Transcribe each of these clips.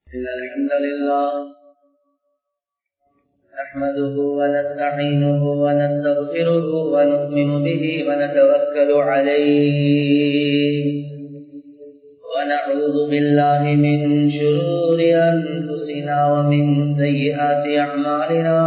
إن الحمد لله نحمده ونستعينه ونستغفره ونؤمن به ونتوكل عليه ونعوذ بالله من شرور أنفسنا ومن سيئات أعمالنا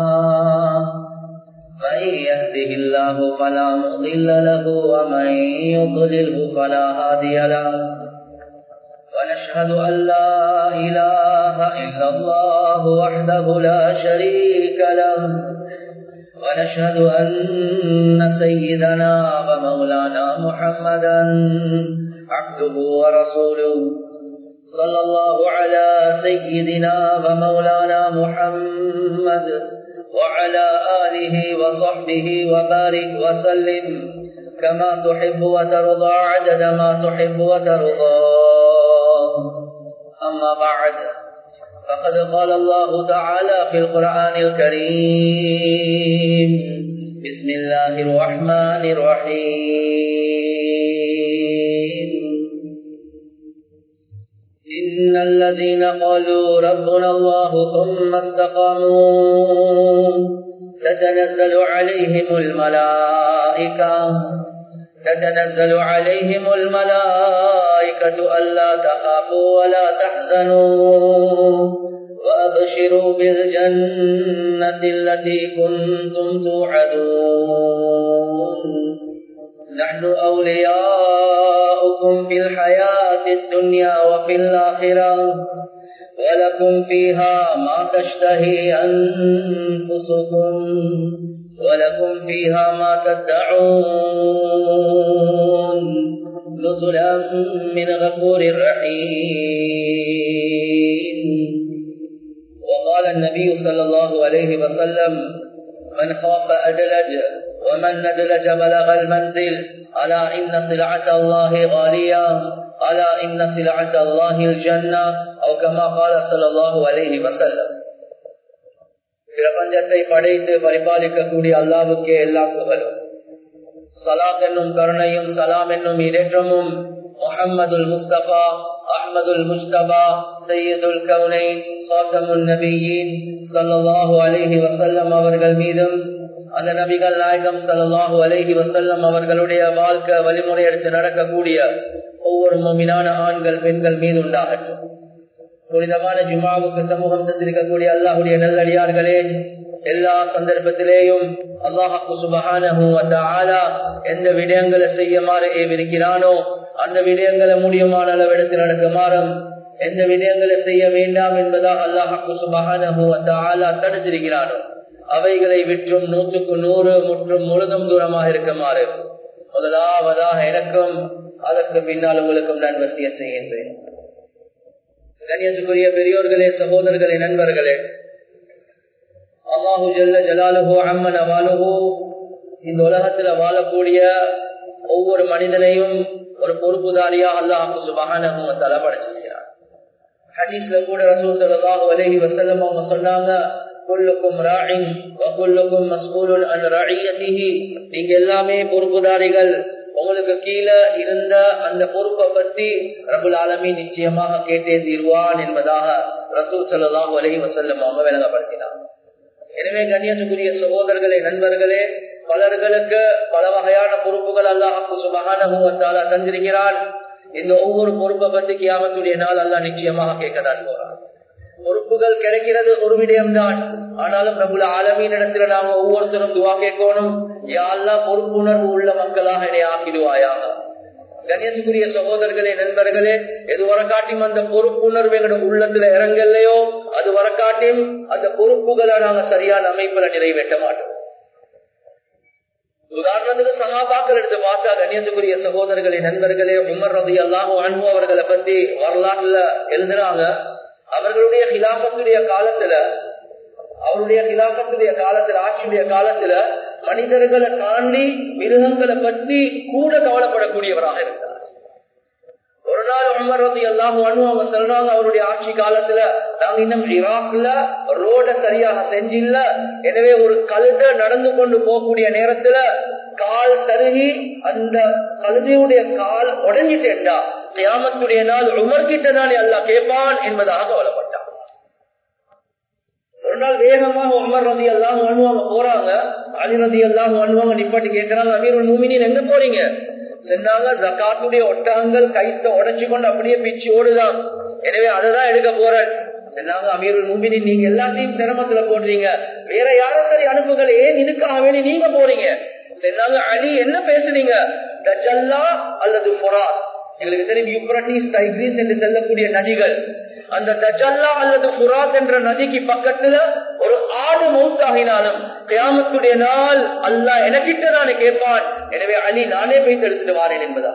من يهده الله فلا مضل له ومن يضلله فلا هادي له ونشهد أن لا إله إلا الله وحده لا شريك له ونشهد أن سيدنا ومولانا محمدا عبده ورسوله صلى الله على سيدنا ومولانا محمد وعلى آله وصحبه وبارك وسلم كما تحب وترضى عدد ما تحب وترضى أما بعد فقد قال الله تعالى في القرآن الكريم بسم الله الرحمن الرحيم إن الذين قالوا ربنا الله ثم استقاموا تتنزل عليهم الملائكة تتنزل عليهم الملائكة ألا تخافوا ولا تحزنوا وأبشروا بالجنة التي كنتم توعدون نحن أولياؤكم في الحياة الدنيا وفي الآخرة ولكم فيها ما تشتهي أنفسكم ولكم فيها ما تدعون نزلا من غفور رحيم وقال النبي صلى الله عليه وسلم من خاف أدلج ومن ندلج بلغ المنزل ألا إن سلعة الله غالية ألا إن سلعة الله الجنة أو كما قال صلى الله عليه وسلم பிரபஞ்சத்தை படைத்து பரிபாலிக்கக்கூடிய அல்லாவுக்கே எல்லா புகழும் சலாத் என்னும் கருணையும் சலாம் என்னும் இடேற்றமும் முகம்மதுல் முஸ்தபா அஹமதுல் முஸ்தபா சையதுல் கவுனை சாத்தமுல் நபியின் சல்லாஹூ அலஹி வசல்லம் அவர்கள் மீதும் அந்த நபிகள் நாயகம் சல்லாஹூ அலஹி வசல்லம் அவர்களுடைய வாழ்க்கை வழிமுறை எடுத்து நடக்கக்கூடிய ஒவ்வொரு மோமினான ஆண்கள் பெண்கள் மீது உண்டாகட்டும் புனிதமான ஜுமாவுக்கு சமூகம் தந்திருக்கக்கூடிய அல்லாஹுடைய நல்லடியார்களே எல்லா சந்தர்ப்பத்திலேயும் அல்லாஹு சுபகான எந்த விடயங்களை செய்யுமாறு ஏவிருக்கிறானோ அந்த விடயங்களை முடியுமான அளவெடுத்து நடக்குமாறும் எந்த விடயங்களை செய்ய வேண்டாம் என்பதாக அல்லாஹு சுபகான தடுத்திருக்கிறானோ அவைகளை விற்றும் நூற்றுக்கு நூறு முற்றும் முழுதும் தூரமாக இருக்குமாறு முதலாவதாக எனக்கும் அதற்கு பின்னால் உங்களுக்கும் நான் வசிய செய்கின்றேன் கண்ணியத்துக்குரிய பெரியோர்களே சகோதரர்களே நண்பர்களே அல்லாஹு ஜல்ல ஜலாலுகோ அம்மன் அவாலுகோ இந்த உலகத்துல வாழக்கூடிய ஒவ்வொரு மனிதனையும் ஒரு பொறுப்புதாரியா அல்லாஹு சுபகான தலைப்படைச்சிருக்கிறார் ஹதீஸ்ல கூட ரசூல் சல்லாஹு அலஹி வசல்லம் அவங்க சொன்னாங்க குல்லுக்கும் ராயின் வகுல்லுக்கும் மஸ்கூலுன் அன் ராயியத்திஹி நீங்க எல்லாமே பொறுப்புதாரிகள் உங்களுக்கு கீழே இருந்த அந்த பொறுப்பை பத்தி ரபுல் ஆலமி நிச்சயமாக கேட்டே தீர்வான் என்பதாக ரசூல் சல்லாஹூ அலஹி வசல்லம் அவங்க விளங்கப்படுத்தினார் எனவே கண்ணியத்துக்குரிய சகோதரர்களே நண்பர்களே பலர்களுக்கு பல வகையான பொறுப்புகள் அல்லாஹு சுபகான தந்திருக்கிறான் இந்த ஒவ்வொரு பொறுப்பை பத்தி கியாமத்துடைய நாள் அல்லா நிச்சயமாக கேட்கதான் போறான் பொறுப்புகள் கிடைக்கிறது ஒரு விடயம்தான் ஆனாலும் பிரபுல ஆலமீன் இடத்துல நாங்க ஒவ்வொருத்தரும் துவா கேட்கணும் யாரெல்லாம் பொறுப்புணர்வு உள்ள மக்களாக என்னை ஆக்கிடுவாயாக கணேசுக்குரிய சகோதரர்களே நண்பர்களே எது வரக்காட்டியும் அந்த பொறுப்புணர்வு எங்களோட உள்ளத்துல இறங்கலையோ அது வரக்காட்டியும் அந்த பொறுப்புகளை நாங்க சரியான அமைப்புல நிறைவேற்ற மாட்டோம் உதாரணத்துக்கு சகாபாக்கள் எடுத்து பார்த்தா கண்ணியத்துக்குரிய சகோதரர்களே நண்பர்களே உமர் ரதி அல்லாஹோ அன்பு அவர்களை பத்தி வரலாற்றுல எழுதுறாங்க அவர்களுடைய ஹிலாபத்துடைய காலத்துல அவருடைய ஹிலாபத்துடைய காலத்துல ஆட்சியுடைய காலத்துல மனிதர்களை தாண்டி மிருகங்களை பத்தி கூட கவலைப்படக்கூடியவராக இருந்தார் ஒரு நாள் உமர் ரதி அல்லாஹ் அவங்க சொல்றாங்க அவருடைய ஆட்சி காலத்துல நாங்க இன்னும் ஈராக்ல ரோட சரியாக செஞ்சில்ல எனவே ஒரு கழுத நடந்து கொண்டு போகக்கூடிய நேரத்துல கால் தருகி அந்த கழுதையுடைய கால் உடஞ்சிட்டேன்டா கியாமத்துடைய நாள் உமர் கிட்ட தானே அல்லாஹ் கேட்பான் என்பதாக கவலைப்பட்டான் ஒரு நாள் வேகமாக உமர் ரதி எல்லாம் அணுவாங்க போறாங்க அலி ரதி எல்லாம் அணுவாங்க நிப்பாட்டி கேட்கிறாங்க அமீர் மூமினின் எங்க போறீங்க சொன்னாங்க ஜக்காத்துடைய ஒட்டகங்கள் கைத்த உடைச்சு கொண்டு அப்படியே பிச்சு ஓடுதான் எனவே அததான் எடுக்க போறேன் சொன்னாங்க அமீருல் மூமினி நீங்க எல்லாத்தையும் சிரமத்துல போடுறீங்க வேற யாரும் சரி அனுப்புகள் ஏன் இதுக்காக வேண்டி நீங்க போறீங்க சொன்னாங்க அலி என்ன பேசுறீங்க தஜல்லா அல்லது ஃபொராத் எங்களுக்கு தெரியும் யூப்ரட்டிஸ் டைக்ரீஸ் என்று செல்லக்கூடிய நதிகள் அந்த தஜல்லா அல்லது ஃபுராத் என்ற நதிக்கு பக்கத்துல ஒரு ஆடு மவுத்தாகினாலும் கியாமத்துடைய நாள் அல்லாஹ் எனக்கிட்ட நானே கேட்பான் எனவே அலி நானே போய் எடுத்துட்டு வாரேன் என்பதா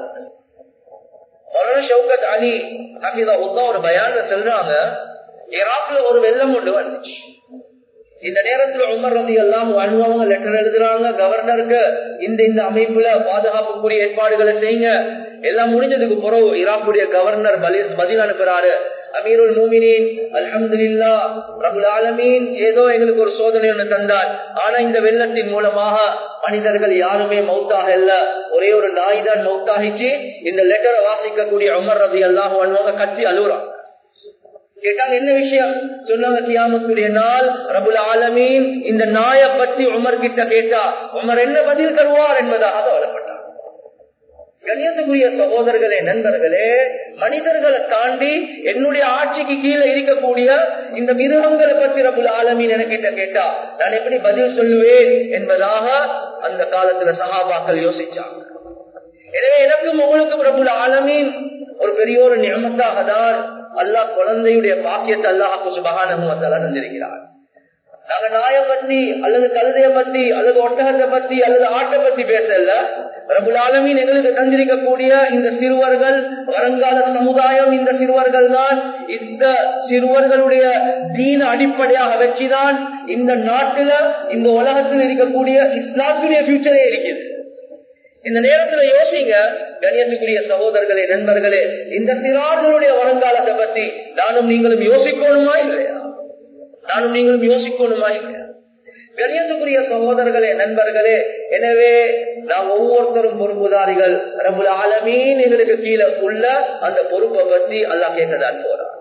ஷவுகத் அலி ஹபீதா ஒரு பயான்ல சொல்றாங்க ஈராக்ல ஒரு வெள்ளம் கொண்டு வந்துச்சு இந்த நேரத்துல உமர் ரதி எல்லாம் அனுபவங்க லெட்டர் எழுதுறாங்க கவர்னருக்கு இந்த இந்த அமைப்புல பாதுகாப்புக்குரிய ஏற்பாடுகளை செய்யுங்க எல்லாம் முடிஞ்சதுக்கு பிறகு ஈராக்குடைய கவர்னர் பதில் அனுப்புறாரு அமீருல் மூமினின் அல்ஹம்துலில்லா ரபுல் ஆலமீன் ஏதோ எங்களுக்கு ஒரு சோதனை ஒண்ணு தந்தார் ஆனா இந்த வெள்ளத்தின் மூலமாக மனிதர்கள் யாருமே மௌத்தாக இல்ல ஒரே ஒரு நாய் தான் மௌத்தாகிச்சு இந்த லெட்டரை வாசிக்கக்கூடிய உமர் ரதி எல்லாம் அனுபவங்க கத்தி அழுகுறாங்க கேட்டாங்க என்ன விஷயம் சொன்னாங்க கியாமத்துடைய நாள் ரபுல் ஆலமீன் இந்த நாய பத்தி உமர் கிட்ட கேட்டா உமர் என்ன பதில் தருவார் என்பதாக கவலைப்பட்டார் கணியத்துக்குரிய சகோதரர்களே நண்பர்களே மனிதர்களை தாண்டி என்னுடைய ஆட்சிக்கு கீழே இருக்கக்கூடிய இந்த மிருகங்களை பத்தி ரபுல் ஆலமீன் என்கிட்ட கேட்டா நான் எப்படி பதில் சொல்லுவேன் என்பதாக அந்த காலத்துல சகாபாக்கள் யோசிச்சாங்க எனவே எனக்கும் உங்களுக்கும் ரபுல் ஆலமீன் ஒரு பெரிய ஒரு நியமத்தாக தான் அல்லாஹ் குழந்தையுடைய பாக்கியத்தை அல்லாஹாக்கு சுபகான தந்திருக்கிறார் நாங்க நாயை பத்தி அல்லது கழுதைய பத்தி அல்லது ஒட்டகத்தை பத்தி அல்லது ஆட்டை பத்தி பேசல பிரபுல் ஆலமீன் எங்களுக்கு தந்திருக்கக்கூடிய இந்த சிறுவர்கள் வருங்கால சமுதாயம் இந்த சிறுவர்கள் தான் இந்த சிறுவர்களுடைய தீன அடிப்படையாக வச்சுதான் இந்த நாட்டுல இந்த உலகத்தில் இருக்கக்கூடிய இஸ்லாத்துடைய ஃபியூச்சரே இருக்குது இந்த நேரத்துல யோசிங்க கணியத்துக்குரிய சகோதரர்களே நண்பர்களே இந்த சிறார்களுடைய வருங்காலத்தை பத்தி நானும் நீங்களும் யோசிக்கணுமா இல்லையா நானும் நீங்களும் யோசிக்கணுமா இல்லையா கணியத்துக்குரிய சகோதரர்களே நண்பர்களே எனவே நாம் ஒவ்வொருத்தரும் பொறுப்புதாரிகள் ரபுல் ஆலமீன் எங்களுக்கு கீழே உள்ள அந்த பொறுப்பை பத்தி எல்லாம் கேட்கதான் போறான்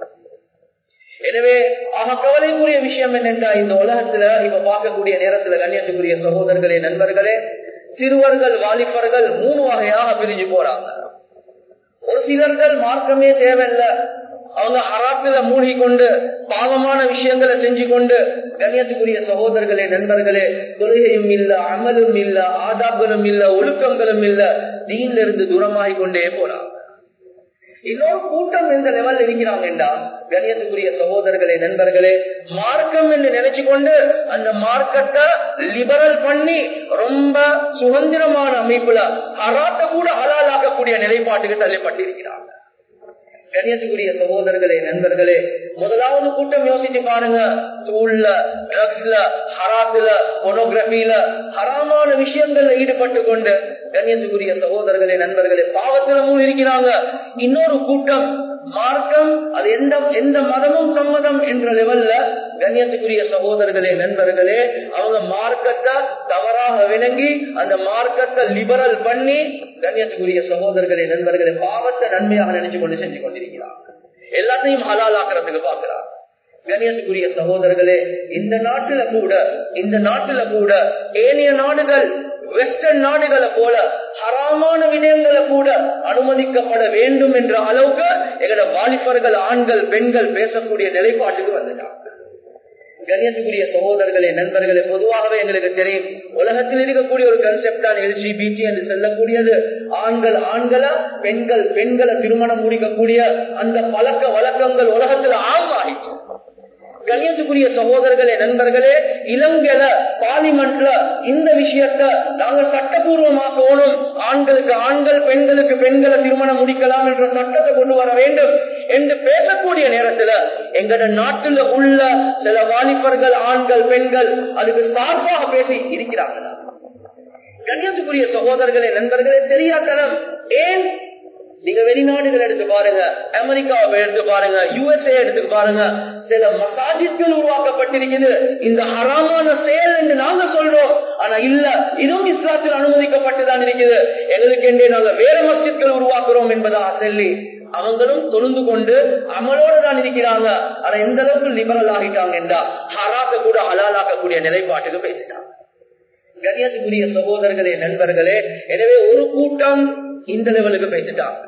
எனவே ஆக கவலைக்குரிய விஷயம் என்னென்றா இந்த உலகத்துல இப்ப பார்க்கக்கூடிய நேரத்துல கண்ணியத்துக்குரிய சகோதரர்களே நண்பர்களே சிறுவர்கள் வாலிபர்கள் மூணு வகையாக பிரிஞ்சு போறாங்க ஒரு சிலர்கள் மார்க்கமே தேவையில்லை அவங்க ஹராத்துல மூழ்கி கொண்டு பாவமான விஷயங்களை செஞ்சு கொண்டு கண்ணியத்துக்குரிய சகோதரர்களே நண்பர்களே தொழுகையும் இல்ல அமலும் இல்ல ஆதாபங்களும் இல்ல ஒழுக்கங்களும் இல்ல தீன்ல இருந்து தூரமாகி கொண்டே போறாங்க இன்னொரு கூட்டம் எந்த லெவல் இருக்கிறாங்கடா கணியத்துக்குரிய சகோதரர்களே நண்பர்களே மார்க்கம் என்று நினைச்சு கொண்டு அந்த மார்க்கத்தை லிபரல் பண்ணி ரொம்ப சுதந்திரமான அமைப்புல ஹராத்த கூட ஹலாலாக்கக்கூடிய நிலைப்பாட்டுக்கு தள்ளப்பட்டிருக்கிறாங்க கணியத்துக்குரிய சகோதரர்களே நண்பர்களே முதலாவது கூட்டம் யோசிச்சு பாருங்க ஸ்கூல்ல ட்ரக்ஸ்ல ஹராத்துல பொனோகிராபில ஹராமான விஷயங்கள்ல ஈடுபட்டு கொண்டு கண்ணியத்துக்குரிய சகோதரர்களே நண்பர்களே பாவத்துல மூணு இருக்கிறாங்க இன்னொரு கூட்டம் மார்க்கம் அது எந்த எந்த மதமும் சம்மதம் என்ற லெவல்ல கண்ணியத்துக்குரிய சகோதரர்களே நண்பர்களே அவங்க மார்க்கத்தை தவறாக விளங்கி அந்த மார்க்கத்தை லிபரல் பண்ணி கண்ணியத்துக்குரிய சகோதரர்களே நண்பர்களே பாவத்தை நன்மையாக நினைச்சு கொண்டு செஞ்சு கொண்டிருக்கிறார் எல்லாத்தையும் ஹலாலாக்குறதுக்கு பாக்குறார் கண்ணியத்துக்குரிய சகோதரர்களே இந்த நாட்டுல கூட இந்த நாட்டுல கூட ஏனைய நாடுகள் வெஸ்டர்ன் நாடுகளை போல ஹராமான விடயங்களை கூட அனுமதிக்கப்பட வேண்டும் என்ற அளவுக்கு எங்களோட வாலிபர்கள் ஆண்கள் பெண்கள் பேசக்கூடிய நிலைப்பாட்டுக்கு வந்துட்டாங்க கண்ணியத்துக்குரிய சகோதரர்களே நண்பர்களே பொதுவாகவே எங்களுக்கு தெரியும் உலகத்தில் இருக்கக்கூடிய ஒரு கன்செப்ட் தான் எல்ஜிபிடி என்று சொல்லக்கூடியது ஆண்கள் ஆண்களா பெண்கள் பெண்களை திருமணம் முடிக்கக்கூடிய அந்த பழக்க வழக்கங்கள் உலகத்துல ஆமாயிற்று கண்ணியத்துக்குரிய சகோதரர்களே நண்பர்களே இலங்கையில பார்லிமெண்ட்ல இந்த விஷயத்த நாங்க சட்டபூர்வமாக்கணும் ஆண்களுக்கு ஆண்கள் பெண்களுக்கு பெண்களை திருமணம் முடிக்கலாம் என்ற சட்டத்தை கொண்டு வர வேண்டும் என்று பேசக்கூடிய நேரத்துல எங்கட நாட்டுல உள்ள சில வாலிபர்கள் ஆண்கள் பெண்கள் அதுக்கு சார்பாக பேசி இருக்கிறாங்களா கண்ணியத்துக்குரிய சகோதரர்களே நண்பர்களே தெரியாதனம் ஏன் நீங்க வெளிநாடுகள் எடுத்து பாருங்க அமெரிக்காவை எடுத்து பாருங்க யுஎஸ்ஏ எடுத்து பாருங்க சில மசாஜித்கள் உருவாக்கப்பட்டிருக்குது இந்த ஹராமான செயல் என்று நாங்க சொல்றோம் ஆனா இல்ல இதுவும் இஸ்லாத்தில் அனுமதிக்கப்பட்டுதான் இருக்குது எங்களுக்கு என்றே நாங்க வேற மஸ்ஜித்கள் உருவாக்குறோம் என்பதாக சொல்லி அவங்களும் தொழுந்து கொண்டு அமலோடு தான் இருக்கிறாங்க ஆனா எந்த அளவுக்கு லிபரல் ஆகிட்டாங்க என்றா ஹராத்த கூட ஹலாலாக்கக்கூடிய நிலைப்பாட்டுக்கு பேசிட்டாங்க கணியத்துக்குரிய சகோதரர்களே நண்பர்களே எனவே ஒரு கூட்டம் இந்த லெவலுக்கு பேசிட்டாங்க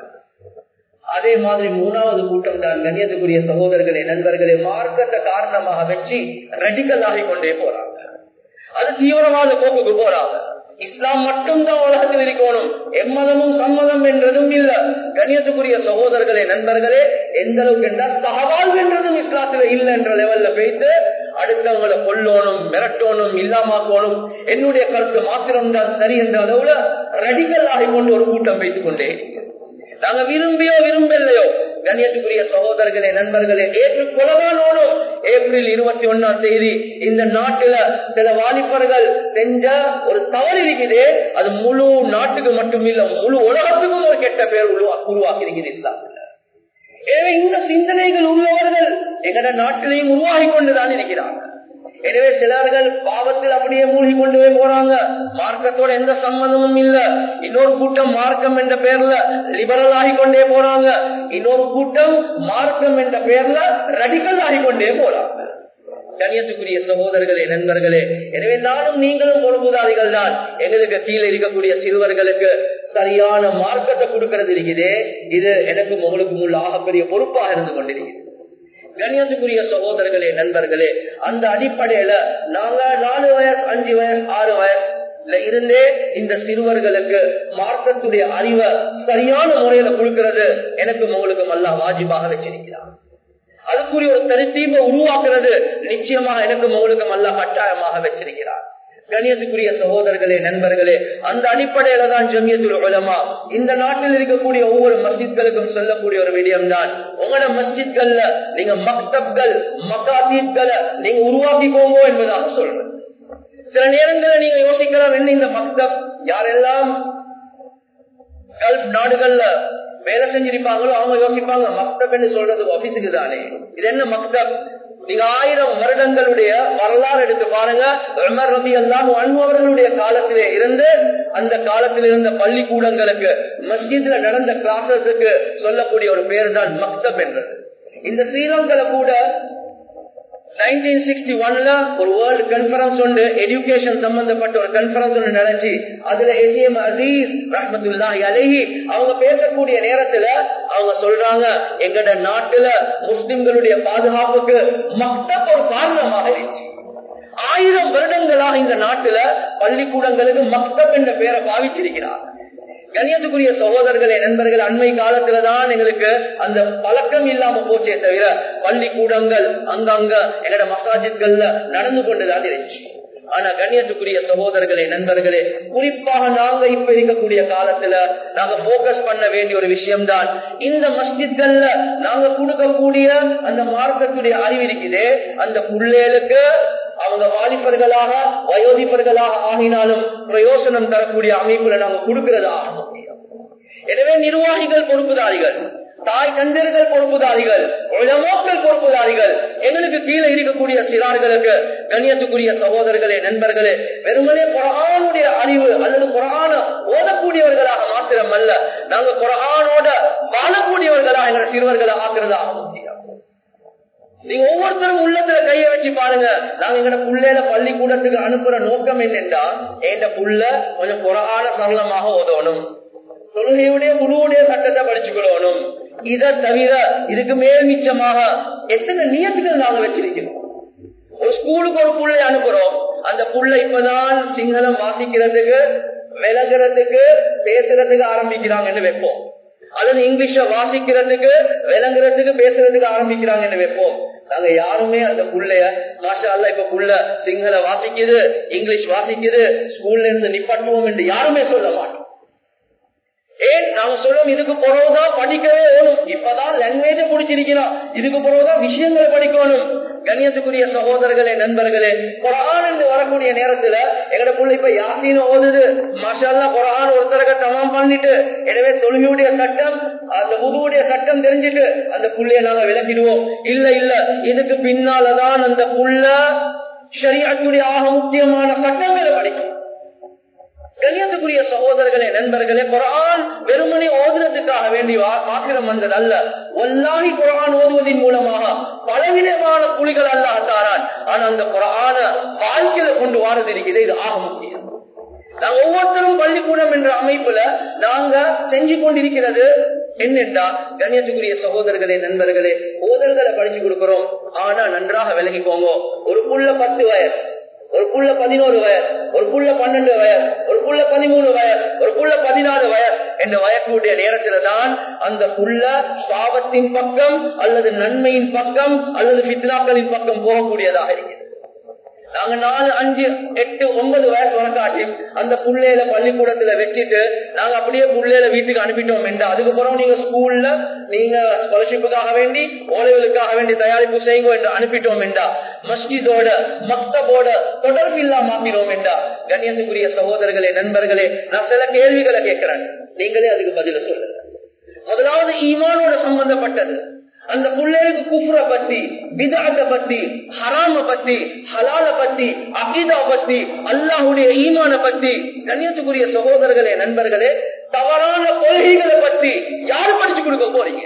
அதே மாதிரி மூணாவது கூட்டம் தான் கண்ணியத்துக்குரிய சகோதரர்களே நண்பர்களே மார்க்கத்தை காரணமாக வச்சு ரெடிக்கல் ஆகி கொண்டே போறாங்க அது தீவிரவாத போக்குக்கு போறாங்க இஸ்லாம் மட்டும்தான் உலகத்தில் இருக்கணும் எம்மதமும் சம்மதம் என்றதும் இல்ல கண்ணியத்துக்குரிய சகோதரர்களே நண்பர்களே எந்த அளவுக்கு என்றால் சகவால் என்றதும் இஸ்லாத்துல இல்ல என்ற லெவல்ல போயிட்டு அடுத்தவங்களை கொல்லணும் மிரட்டணும் இல்லாமக்கணும் என்னுடைய கருத்து மாத்திரம்தான் சரி என்ற அளவுல ரெடிக்கல் ஆகி கொண்டு ஒரு கூட்டம் வைத்துக் கொண்டே இருக்கிறது நாங்க விரும்பியோ விரும்பலையோ கண்ணியத்துக்குரிய சகோதரர்களே நண்பர்களே ஏற்றுக்கொள்ளவானோடும் ஏப்ரல் இருபத்தி ஒன்னாம் தேதி இந்த நாட்டுல சில வாலிபர்கள் செஞ்ச ஒரு தவறு இருக்குது அது முழு நாட்டுக்கு மட்டும் இல்ல முழு உலகத்துக்கும் ஒரு கெட்ட பேர் உருவாக்கி இருக்குது இஸ்லாத்துல எனவே இந்த சிந்தனைகள் உள்ளவர்கள் எங்கட நாட்டிலையும் உருவாகி கொண்டுதான் இருக்கிறாங்க எனவே சிலர்கள் பாவத்தில் அப்படியே மூழ்கி கொண்டு போய் போறாங்க மார்க்கத்தோட எந்த சம்பந்தமும் இல்ல இன்னொரு கூட்டம் மார்க்கம் என்ற பேர்ல லிபரல் ஆகி கொண்டே போறாங்க இன்னொரு கூட்டம் மார்க்கம் என்ற பேர்ல ரடிக்கல் ஆகி கொண்டே போறாங்க கண்ணியத்துக்குரிய சகோதரர்களே நண்பர்களே எனவே நானும் நீங்களும் பொறுப்புதாரிகள் தான் எங்களுக்கு கீழே இருக்கக்கூடிய சிறுவர்களுக்கு சரியான மார்க்கத்தை கொடுக்கிறது இருக்குதே இது எனக்கு உங்களுக்கு உள்ள ஆகப்பெரிய பொறுப்பாக இருந்து கொண்டிருக்கிறது கண்ணியத்துக்குரிய சகோதரர்களே நண்பர்களே அந்த அடிப்படையில நாங்க நாலு வயசு அஞ்சு வயசு ஆறு வயசுல இருந்தே இந்த சிறுவர்களுக்கு மார்க்கத்துடைய அறிவை சரியான முறையில கொடுக்கிறது எனக்கு உங்களுக்கு நல்லா வாஜிபாக வச்சிருக்கிறார் அதுக்குரிய ஒரு தனித்தீமை உருவாக்குறது நிச்சயமாக எனக்கு உங்களுக்கு நல்லா கட்டாயமாக வச்சிருக்கிறார் கணியத்துக்குரிய சகோதரர்களே நண்பர்களே அந்த அடிப்படையில தான் ஜமியத்துல் உலமா இந்த நாட்டில் இருக்கக்கூடிய ஒவ்வொரு மஸ்ஜித்களுக்கும் சொல்லக்கூடிய ஒரு விடயம் தான் உங்களோட மஸ்ஜித்கள்ல நீங்க மக்தப்கள் மக்காத்தீப்களை நீங்க உருவாக்கிக்கோங்க என்பதாக சொல்றேன் சில நேரங்களில் நீங்க யோசிக்கலாம் என்ன இந்த மக்தப் யாரெல்லாம் கல்ஃப் நாடுகள்ல வேலை செஞ்சிருப்பாங்களோ அவங்க யோசிப்பாங்க மக்தப் என்று சொல்றது ஆபீஸுக்கு தானே இது என்ன மக்தப் நீங்க ஆயிரம் வருடங்களுடைய வரலாறு எடுத்து பாருங்க உமர் ரபி எல்லாம் அவர்களுடைய காலத்திலே இருந்து அந்த காலத்தில் இருந்த பள்ளிக்கூடங்களுக்கு மஸ்ஜித்ல நடந்த கிளாஸஸுக்கு சொல்லக்கூடிய ஒரு பேர் தான் மக்தப் என்றது இந்த ஸ்ரீலங்கால கூட நைன்டீன் சிக்ஸ்டி ஒன்ல ஒரு வேர்ல்டு கான்பரன்ஸ் ஒன்று எஜுகேஷன் சம்பந்தப்பட்ட ஒரு கான்பரன்ஸ் ஒன்று நடந்துச்சு அதுல எஜிஎம் அசீஸ் ரஹமத்துல்லாஹி அலஹி அவங்க பேசக்கூடிய நேரத்துல அவங்க சொல்றாங்க எங்கட நாட்டுல முஸ்லிம்களுடைய பாதுகாப்புக்கு மக்தப் ஒரு காரணமாக இருந்துச்சு ஆயிரம் வருடங்களாக இந்த நாட்டுல பள்ளிக்கூடங்களுக்கு மக்தப் என்ற பெயரை பாவிச்சிருக்கிறார் கண்ணியத்துக்குரிய சகோதரர்களே நண்பர்கள் அண்மை காலத்துலதான் எங்களுக்கு அந்த பழக்கம் இல்லாம போச்சே தவிர பள்ளிக்கூடங்கள் அங்கங்க எங்கட மசாஜித்கள்ல நடந்து கொண்டுதான் இருந்துச்சு ஆனா கண்ணியத்துக்குரிய சகோதரர்களே நண்பர்களே குறிப்பாக நாங்க இப்ப இருக்கக்கூடிய காலத்துல நாங்க போக்கஸ் பண்ண வேண்டிய ஒரு விஷயம் தான் இந்த மஸ்ஜித்கள்ல நாங்க கொடுக்கக்கூடிய அந்த மார்க்கத்துடைய அறிவு இருக்குதே அந்த பிள்ளைகளுக்கு அவங்க வாலிபர்களாக வயோதிபர்களாக ஆகினாலும் பிரயோசனம் தரக்கூடிய அமைப்புல நாங்க கொடுக்கிறது ஆக முடியும் எனவே நிர்வாகிகள் பொறுப்புதாரிகள் தாய் தந்தர்கள் பொறுப்புதாரிகள் உலமோக்கள் பொறுப்புதாரிகள் எங்களுக்கு கீழே இருக்கக்கூடிய சிறார்களுக்கு கண்ணியத்துக்குரிய சகோதரர்களே நண்பர்களே வெறுமனே குரானுடைய அறிவு அல்லது குரான ஓதக்கூடியவர்களாக மாத்திரம் அல்ல நாங்க குரானோட வாழக்கூடியவர்களாக எங்களை சிறுவர்களை ஆக்குறதாக முடியும் நீங்க ஒவ்வொருத்தரும் உள்ளத்துல கைய வச்சு பாருங்க நாங்க எங்கட புள்ளையில பள்ளிக்கூடத்துக்கு அனுப்புற நோக்கம் என்னென்றா என் புள்ள கொஞ்சம் குறான சரளமாக உதவணும் தொழுகையுடைய குழுவுடைய சட்டத்தை படிச்சுக்கொள்ளணும் இதை தவிர இதுக்கு மேல் மிச்சமாக எத்தனை நியத்துகள் நாங்க வச்சிருக்கிறோம் ஒரு ஸ்கூலுக்கு ஒரு புள்ளை அனுப்புறோம் அந்த புள்ள இப்பதான் சிங்களம் வாசிக்கிறதுக்கு விளங்குறதுக்கு பேசுறதுக்கு ஆரம்பிக்கிறாங்கன்னு வைப்போம் அல்லது இங்கிலீஷ வாசிக்கிறதுக்கு விளங்குறதுக்கு பேசுறதுக்கு ஆரம்பிக்கிறாங்கன்னு வைப்போம் நாங்க யாருமே அந்த புள்ளைய மாஷா அல்ல இப்ப புள்ள சிங்கள வாசிக்குது இங்கிலீஷ் வாசிக்குது ஸ்கூல்ல இருந்து நிப்பாட்டுவோம் என்று யாருமே சொல்ல மாட்டோம் ஏன் நாங்க சொல்லுவோம் இதுக்கு பிறகுதான் படிக்கவே வேணும் இப்பதான் லாங்குவேஜ முடிச்சிருக்கிறோம் இதுக்கு பிறகுதான் விஷயங்களை படிக்கணும் கண்ணியத்துக்குரிய சகோதரர்களே நண்பர்களே குரான் என்று வரக்கூடிய நேரத்துல எங்கட புள்ள இப்ப யாசின ஓதுது மஷால்லா குரான் ஒருத்தரக தமாம் பண்ணிட்டு எனவே தொழுகையுடைய சட்டம் அந்த புதுவுடைய சட்டம் தெரிஞ்சுட்டு அந்த புள்ளைய நாங்க விளக்கிடுவோம் இல்ல இல்ல இதுக்கு பின்னாலதான் அந்த புள்ள ஷரியத்துடைய ஆக முக்கியமான சட்டங்களை படிக்கும் கண்ணியத்துக்குரிய சகோதரர்களே நண்பர்களே குரான் வெறுமனே ஓதுறதுக்காக வேண்டி மாத்திரம் வந்தது அல்ல ஒல்லாகி குரான் ஓதுவதன் மூலமாக பலவிதமான புலிகள் அல்லாஹ் தாரான் ஆனா அந்த குரான வாழ்க்கையில கொண்டு வாரது இருக்குது இது ஆக முக்கியம் நாங்க ஒவ்வொருத்தரும் பள்ளிக்கூடம் என்ற அமைப்புல நாங்க செஞ்சு கொண்டிருக்கிறது என்னென்றா கண்ணியத்துக்குரிய சகோதரர்களே நண்பர்களே ஓதல்களை படிச்சு கொடுக்கிறோம் ஆனா நன்றாக விலகிக்கோங்க ஒரு புள்ள பத்து வயசு ஒரு புள்ள பதினோரு வயசு ஒரு புள்ள பன்னெண்டு வயசு ஒரு புள்ள பதிமூணு வயசு ஒரு புள்ள பதினாலு வயசு என்ற வயசுடைய நேரத்துல தான் அந்த புள்ள சாபத்தின் பக்கம் அல்லது நன்மையின் பக்கம் அல்லது பித்னாக்களின் பக்கம் போகக்கூடியதாக இருக்கிறது நாங்க நாலு அஞ்சு எட்டு ஒன்பது வயசு வரக்காட்டி அந்த புள்ளையில பள்ளிக்கூடத்துல வச்சுட்டு நாங்க அப்படியே புள்ளையில வீட்டுக்கு அனுப்பிட்டோம் என்றா அதுக்கப்புறம் நீங்க ஸ்கூல்ல நீங்க ஸ்காலர்ஷிப்புக்காக வேண்டி ஓலைகளுக்காக வேண்டி தயாரிப்பு செய்யுங்க என்று அனுப்பிட்டோம் என்றா மஸ்ஜிதோட மக்தபோட தொடர்பு இல்லாம மாத்தினோம் என்றா கண்ணியத்துக்குரிய சகோதரர்களே நண்பர்களே நான் சில கேள்விகளை கேட்கிறேன் நீங்களே அதுக்கு பதில சொல்லுங்க முதலாவது ஈமானோட சம்பந்தப்பட்டது அந்த பிள்ளைகளுக்கு குஃப்ர பத்தி விதாத பத்தி ஹராம பத்தி ஹலால பத்தி அகிதா பத்தி அல்லாஹுடைய ஈமான பத்தி கண்ணியத்துக்குரிய சகோதரர்களே நண்பர்களே தவறான கொள்கைகளை பத்தி யாரு படிச்சு கொடுக்க போறீங்க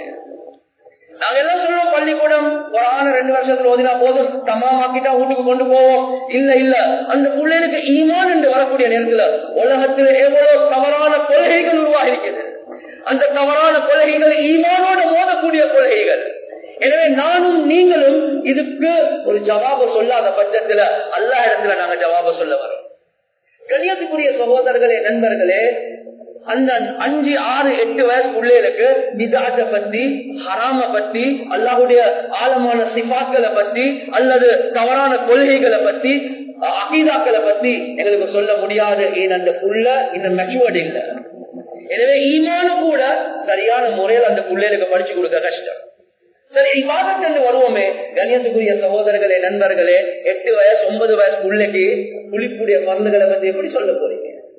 நாங்க எல்லாம் சொல்லுவோம் பள்ளிக்கூடம் ஒரு ஆன ரெண்டு வருஷத்துல ஓதினா போதும் தமாமாக்கிட்டா வீட்டுக்கு கொண்டு போவோம் இல்ல இல்ல அந்த பிள்ளைகளுக்கு ஈமான் என்று வரக்கூடிய நேரத்துல உலகத்துல எவ்வளவு தவறான கொள்கைகள் உருவாகி இருக்கிறது அந்த தவறான கொள்கைகள் ஈமானோட மோதக்கூடிய கொள்கைகள் எனவே நானும் நீங்களும் இதுக்கு ஒரு ஜவாப சொல்லாத பட்சத்துல அல்லா இடத்துல நாங்க ஜவாப சொல்ல வரோம் கண்ணியத்துக்குரிய சகோதரர்களே நண்பர்களே அந்த அஞ்சு ஆறு எட்டு வயசு பிள்ளைகளுக்கு விதாத்த பத்தி ஹராம பத்தி அல்லாஹுடைய ஆழமான சிபாக்களை பத்தி அல்லது தவறான கொள்கைகளை பத்தி அகீதாக்களை பத்தி எங்களுக்கு சொல்ல முடியாது ஏன் அந்த புள்ள இந்த மெச்சுவர்ட் இல்லை எனவே ஈமான கூட சரியான முறையில் அந்த பிள்ளைகளுக்கு படிச்சு கொடுக்க கஷ்டம் சரி இவ்வாதத்தன்று வருவோமே கண்ணியத்துக்குரிய சகோதரர்களே நண்பர்களே எட்டு வயசு ஒன்பது வயசு பிள்ளைக்கு புளிப்புடைய மருந்துகளை பத்தி எப்படி சொல்ல போறீங்க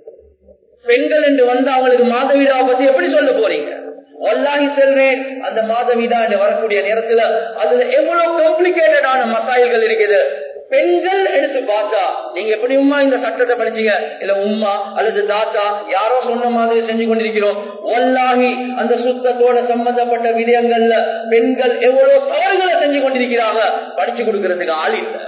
பெண்கள் என்று வந்து அவங்களுக்கு மாதவிடாவை பத்தி எப்படி சொல்ல போறீங்க ஒல்லாகி செல்றேன் அந்த மாதவிடா என்று வரக்கூடிய நேரத்துல அதுல எவ்வளவு காம்ப்ளிகேட்டடான மசாயல்கள் இருக்குது பெண்கள் எடுத்து பார்த்தா நீங்க எப்படி உமா இந்த சட்டத்தை படிச்சீங்க இல்ல உமா அல்லது தாத்தா யாரோ சொன்ன மாதிரி செஞ்சு கொண்டிருக்கிறோம் ஒல்லாகி அந்த சுத்தத்தோட சம்பந்தப்பட்ட விடயங்கள்ல பெண்கள் எவ்வளவு தவறுகளை செஞ்சு கொண்டிருக்கிறாங்க படிச்சு கொடுக்கறதுக்கு ஆள் இல்லை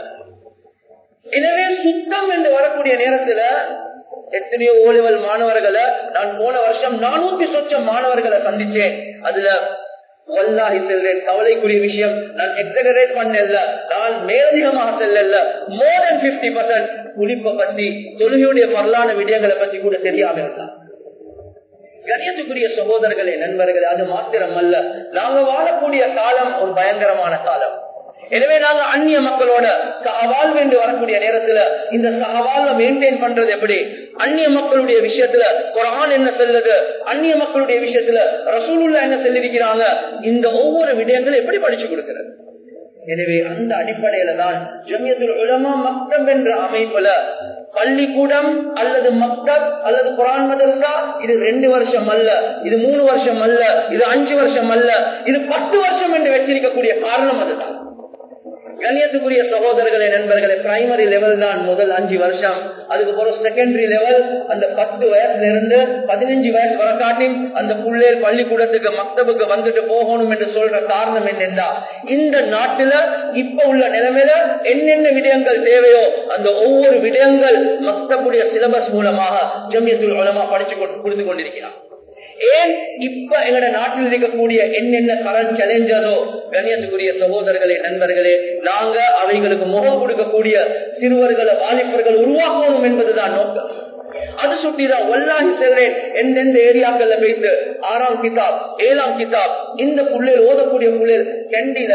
எனவே சுத்தம் என்று வரக்கூடிய நேரத்துல எத்தனையோ ஓலிவல் மாணவர்களை நான் போன வருஷம் நானூத்தி சொச்சம் மாணவர்களை சந்திச்சேன் அதுல வல்லாஹி செல்றேன் கவலைக்குரிய விஷயம் நான் எக்ஸகரேட் பண்ணல நான் மேலதிகமாக செல்லல மோர் தென் பிப்டி பர்சன்ட் குளிப்பை பத்தி தொழுகையுடைய வரலான விடயங்களை பத்தி கூட தெரியாம இருந்தான் கணியத்துக்குரிய சகோதரர்களே நண்பர்களே அது மாத்திரம் அல்ல நாங்க வாழக்கூடிய காலம் ஒரு பயங்கரமான காலம் எனவே நாங்க அந்நிய மக்களோட சகவாழ்வு என்று வரக்கூடிய நேரத்துல இந்த சகவாழ்வை மெயின்டைன் பண்றது எப்படி அந்நிய மக்களுடைய விஷயத்துல குரான் என்ன சொல்லுது அந்நிய மக்களுடைய விஷயத்துல ரசூலுல்லா என்ன சொல்லிருக்கிறாங்க இந்த ஒவ்வொரு விடயங்களும் எப்படி படிச்சு கொடுக்கிறது எனவே அந்த அடிப்படையில தான் ஜமியத்துல் உலமா மக்தம் என்ற அமைப்புல பள்ளிக்கூடம் அல்லது மக்தப் அல்லது குரான் மதரசா இது ரெண்டு வருஷம் அல்ல இது மூணு வருஷம் அல்ல இது அஞ்சு வருஷம் அல்ல இது பத்து வருஷம் என்று வச்சிருக்கக்கூடிய காரணம் அதுதான் கண்ணியத்துக்குரிய சகோதரர்களே நண்பர்களே பிரைமரி லெவல் தான் முதல் அஞ்சு வருஷம் அதுக்கப்புறம் செகண்டரி லெவல் அந்த பத்து வயசுல இருந்து பதினஞ்சு வயசு வர காட்டி அந்த புள்ளேர் பள்ளிக்கூடத்துக்கு மக்தபுக்கு வந்துட்டு போகணும் என்று சொல்ற காரணம் என்னென்றா இந்த நாட்டுல இப்ப உள்ள நிலைமையில என்னென்ன விடயங்கள் தேவையோ அந்த ஒவ்வொரு விடயங்கள் மக்தபுடைய சிலபஸ் மூலமாக ஜமியத்துல் உலமா படிச்சு கொடுத்து கொண்டிருக்கிறார் ஏன் இப்ப எங்கட நாட்டில் இருக்கக்கூடிய என்னென்ன கரண்ட் சேலஞ்சஸோ கண்ணியத்துக்குரிய சகோதரர்களே நண்பர்களே நாங்க அவைகளுக்கு முகம் கொடுக்கக்கூடிய சிறுவர்களை வாலிபர்கள் உருவாக்கணும் என்பதுதான் நோக்கம் அது சுட்டிதான் ஒல்லாகி செல்றேன் எந்தெந்த ஏரியாக்கள்ல போயிட்டு ஆறாம் கிதாப் ஏழாம் கிதாப் இந்த புள்ளையில் ஓதக்கூடிய புள்ளையில் கண்டில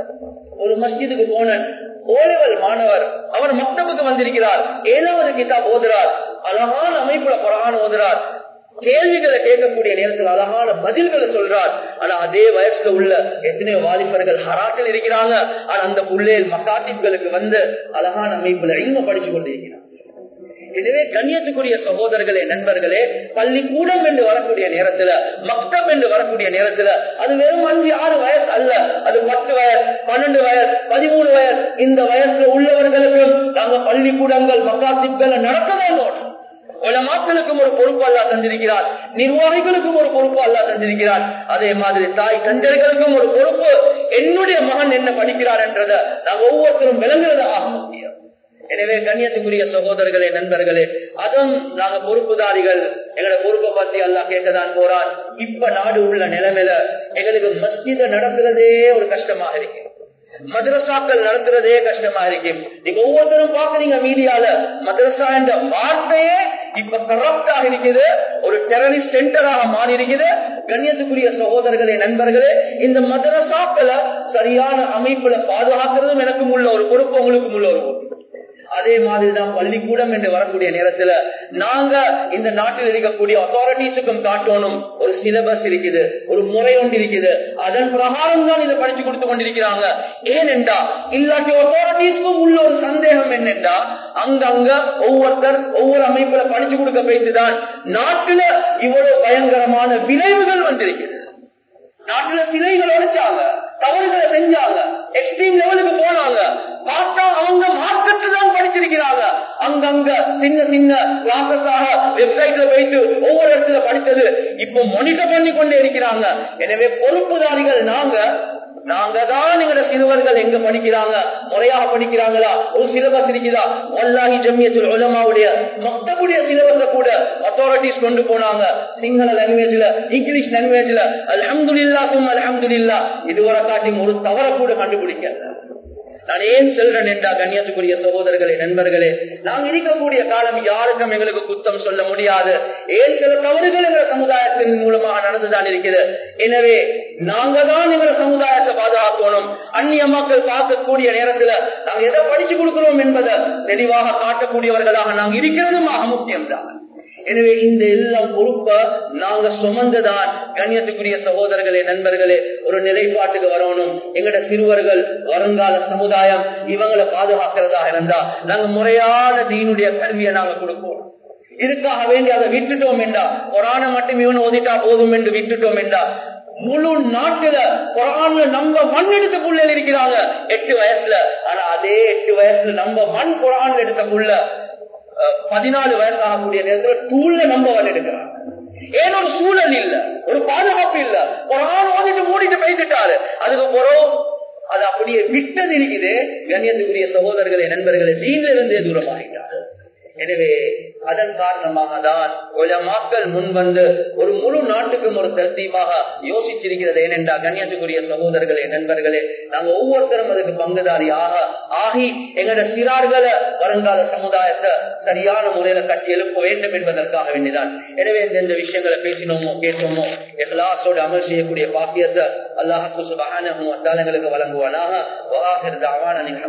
ஒரு மஸ்ஜிதுக்கு போனேன் ஓலவல் மாணவர் அவர் மக்தபுக்கு வந்திருக்கிறார் ஏழாவது கிதாப் ஓதுறார் அழகான அமைப்புல புறான ஓதுறார் கேள்விகளை கேட்கக்கூடிய நேரத்தில் அழகான பதில்களை சொல்றார் ஆனா அதே வயசுல உள்ள எத்தனையோ வாலிபர்கள் ஹராட்டில் இருக்கிறாங்க ஆனா அந்த புள்ளேல் மக்காத்திப்களுக்கு வந்து அழகான அமைப்புல இல்ம படிச்சு கொண்டிருக்கிறார் எனவே கண்ணியத்துக்குரிய சகோதரர்களே நண்பர்களே பள்ளிக்கூடம் என்று வரக்கூடிய நேரத்துல மக்தம் என்று வரக்கூடிய நேரத்துல அது வெறும் அஞ்சு ஆறு வயசு அல்ல அது பத்து வயசு பன்னெண்டு வயசு பதிமூணு வயசு இந்த வயசுல உள்ளவர்களுக்கும் நாங்க பள்ளிக்கூடங்கள் மக்காத்திப்களை நடக்க வேண்டும் உலமாக்களுக்கும் ஒரு பொறுப்பு அல்லா தந்திருக்கிறார் நிர்வாகிகளுக்கும் ஒரு பொறுப்பு அல்லா தந்திருக்கிறார் அதே மாதிரி தாய் தந்தைகளுக்கும் ஒரு பொறுப்பு என்னுடைய மகன் என்ன படிக்கிறார் என்றதை நாங்கள் ஒவ்வொருத்தரும் விளங்குறது ஆக முடியும் எனவே கண்ணியத்துக்குரிய சகோதரர்களே நண்பர்களே அதுவும் நாங்க பொறுப்புதாரிகள் எங்களோட பொறுப்பை பத்தி எல்லாம் கேட்கதான் போறான் இப்ப நாடு உள்ள நிலைமையில எங்களுக்கு மஸ்ஜித நடத்துறதே ஒரு கஷ்டமாக இருக்கு மதரசாக்கள் நடத்துறதே கஷ்டமா இருக்கு நீங்க ஒவ்வொருத்தரும் பாக்குறீங்க மீடியால மதரசா என்ற வார்த்தையே இப்ப கரப்டாக இருக்குது ஒரு டெரரிஸ்ட் சென்டராக மாறி இருக்குது கண்ணியத்துக்குரிய சகோதரர்களே நண்பர்களே இந்த மதரசாக்களை சரியான அமைப்புல பாதுகாக்கிறதும் எனக்கும் உள்ள ஒரு பொறுப்பு உங்களுக்கும் உள்ள ஒரு பொறுப்பு அதே மாதிரிதான் பள்ளிக்கூடம் என்று வரக்கூடிய நேரத்துல நாங்க இந்த நாட்டில் இருக்கக்கூடிய அத்தாரிட்டிஸுக்கும் காட்டணும் ஒரு சிலபஸ் இருக்குது ஒரு முறை ஒன்று இருக்குது அதன் பிரகாரம் தான் இதை படிச்சு கொடுத்து கொண்டிருக்கிறாங்க ஏனென்றா இல்லாட்டி அத்தாரிட்டிஸ்க்கும் உள்ள ஒரு சந்தேகம் என்னென்றா அங்கங்க ஒவ்வொருத்தர் ஒவ்வொரு அமைப்புல படிச்சு கொடுக்க போயிட்டுதான் நாட்டுல இவ்வளவு பயங்கரமான விளைவுகள் வந்திருக்கிறது நாட்டுல சிலைகள் உழைச்சாங்க தவறுகளை செஞ்சாங்க எக்ஸ்ட்ரீம் லெவலுக்கு போனாங்க பார்த்தா அவங்க மார்க்கெட்டு தான் படிச்சிருக்கிறாங்க அங்கங்க சின்ன சின்ன கிளாஸஸாக வெப்சைட்ல போயிட்டு ஒவ்வொரு இடத்துல படிச்சது இப்ப மானிட்டர் பண்ணி கொண்டே இருக்கிறாங்க எனவே பொறுப்புதாரிகள் நாங்க நாங்க தான் எங்களோட சிறுவர்கள் எங்க படிக்கிறாங்க முறையாக படிக்கிறாங்களா ஒரு சிலபஸ் இருக்குதா வல்லாஹி ஜம்மியத்தில் உலமாவுடைய மக்தபுடைய சிலபஸ கூட அத்தாரிட்டிஸ் கொண்டு போனாங்க சிங்கள லாங்குவேஜ்ல இங்கிலீஷ் லாங்குவேஜ்ல அல்ஹம்துலில்லா சும் அல்ஹம்துலில்லா இதுவரை காட்டி ஒரு தவற கூட கண்டுபிடிக்கல நான் ஏன் செல்றேன் என்றா கண்ணியத்துக்குரிய சகோதரர்களே நண்பர்களே நாங்க இருக்கக்கூடிய காலம் யாருக்கும் எங்களுக்கு குத்தம் சொல்ல முடியாது ஏன் சில தவறுகள் எங்க சமுதாயத்தின் மூலமாக நடந்துதான் இருக்கிறது எனவே நாங்க தான் எங்க சமுதாயத்தை பாதுகாக்கணும் அந்நிய மக்கள் பார்க்கக்கூடிய நேரத்துல நாங்க எதை படிச்சு கொடுக்கிறோம் என்பதை தெளிவாக காட்டக்கூடியவர்களாக நாங்க இருக்கிறதும் ஆக முக்கியம்தான் எனவே இந்த எல்லாம் பொறுப்ப நாங்க சுமந்துதான் கண்ணியத்துக்குரிய சகோதரர்களே நண்பர்களே ஒரு நிலைப்பாட்டுக்கு வரணும் எங்கட சிறுவர்கள் வருங்கால சமுதாயம் இவங்களை பாதுகாக்கிறதா இருந்தா நாங்க முறையான தீனுடைய கல்வியை நாங்க கொடுப்போம் இதுக்காக வேண்டி அதை விட்டுட்டோம் என்றா கொரான மட்டும் இவன் ஓதிட்டா போதும் என்று விட்டுட்டோம் என்றா முழு நாட்டுல குரான்ல நம்ம மண் எடுத்த புள்ள இருக்கிறாங்க எட்டு வயசுல ஆனா அதே எட்டு வயசுல நம்ம மண் குரான் எடுத்த புள்ள பதினாலு வயசு ஆகக்கூடிய நேரத்தில் டூல்ல நம்ம எடுக்கிறாங்க ஏன் ஒரு சூழல் இல்ல ஒரு பாதுகாப்பு இல்ல ஒரு ஆண் ஓதிட்டு மூடிட்டு பேசிட்டாரு அதுக்கு பிறகு அது அப்படியே விட்டது இருக்குது கண்ணியத்துக்குரிய சகோதரர்களே நண்பர்களே வீட்டில இருந்தே தூரமாகிட்டாரு எனவே அதன் காரணமாக தான் மக்கள் முன் வந்து ஒரு முழு நாட்டுக்கும் ஒரு தர்த்தீமாக யோசிச்சிருக்கிறது ஏனென்றா கண்ணியத்துக்குரிய சகோதரர்களே நண்பர்களே நாங்க ஒவ்வொருத்தரும் அதுக்கு பங்குதாரி ஆக ஆகி எங்களோட சிறார்களை வருங்கால சமுதாயத்தை சரியான முறையில கட்டி எழுப்ப வேண்டும் என்பதற்காக வேண்டிதான் எனவே இந்த விஷயங்களை பேசினோமோ கேட்டோமோ எல்லாசோட அமல் செய்யக்கூடிய பாக்கியத்தை அல்லாஹு சுபகான எங்களுக்கு வழங்குவானாக